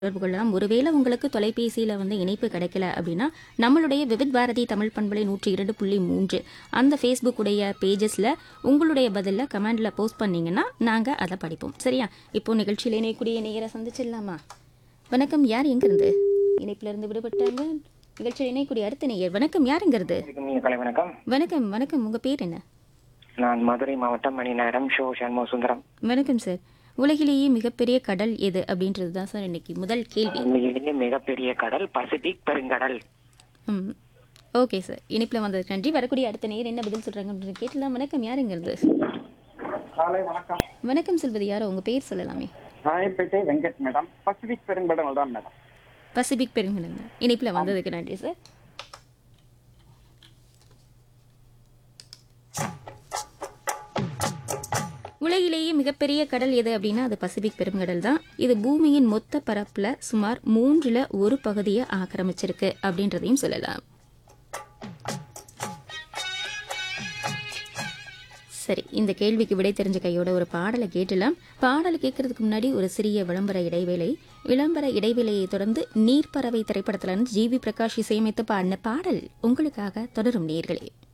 தொடர்பு கொள்ளலாம் ஒருவேளை உங்களுக்கு தொலைபேசியில் வந்து இணைப்பு கிடைக்கல அப்படின்னா நம்மளுடைய விவித் பாரதி தமிழ் பண்பலை நூற்றி இரண்டு புள்ளி மூன்று அந்த ஃபேஸ்புக் உடைய பேஜஸில் உங்களுடைய பதிலில் கமெண்டில் போஸ்ட் பண்ணீங்கன்னா நாங்கள் அதை படிப்போம் சரியா இப்போ நிகழ்ச்சியில் இணையக்கூடிய நேயரை சந்திச்சிடலாமா வணக்கம் யார் எங்கிருந்து இணைப்புல இருந்து விடுபட்டாங்க நிகழ்ச்சியில் இணையக்கூடிய அடுத்த நேயர் வணக்கம் யாருங்கிறது வணக்கம் நீங்க கலை வணக்கம் வணக்கம் வணக்கம் உங்கள் பேர் என்ன நான் மதுரை மாவட்டம் மணிநகரம் ஷோ சண்முக சுந்தரம் வணக்கம் சார் உலகிலேயே மிகப்பெரிய கடல் எது அப்படின்றது தான் சார் இன்னைக்கு முதல் கேள்வி உண்மையிலேயே மிகப்பெரிய கடல் பசிபிக் பெருங்கடல் ம் ஓகே சார் இனிப்பில் வந்ததுக்கு நன்றி வரக்கூடிய அடுத்த நேர் என்ன பதில் சொல்கிறாங்க அப்படின்னு கேட்டலாம் வணக்கம் யாருங்கிறது காலை வணக்கம் வணக்கம் செல்வது யாரோ உங்கள் பேர் சொல்லலாமே ராயப்பேட்டை வெங்கட் மேடம் பசிபிக் பெருங்கடல் தான் மேடம் பசிபிக் பெருங்கடல் இனிப்பில் வந்ததுக்கு நன்றி சார் உலகிலேயே மிகப்பெரிய கடல் எது அப்படின்னா அது பசிபிக் பெருங்கடல் தான் இது பூமியின் மொத்த பரப்புல சுமார் மூன்றுல ஒரு பகுதியை ஆக்கிரமிச்சிருக்கு அப்படின்றதையும் சொல்லலாம் சரி இந்த கேள்விக்கு விடை தெரிஞ்ச கையோட ஒரு பாடலை கேட்டலாம் பாடலை கேட்கறதுக்கு முன்னாடி ஒரு சிறிய விளம்பர இடைவேளை விளம்பர இடைவேளையை தொடர்ந்து நீர்ப்பறவை திரைப்படத்துல இருந்து ஜி வி பிரகாஷ் இசையமைத்து பாடின பாடல் உங்களுக்காக தொடரும் நேர்களே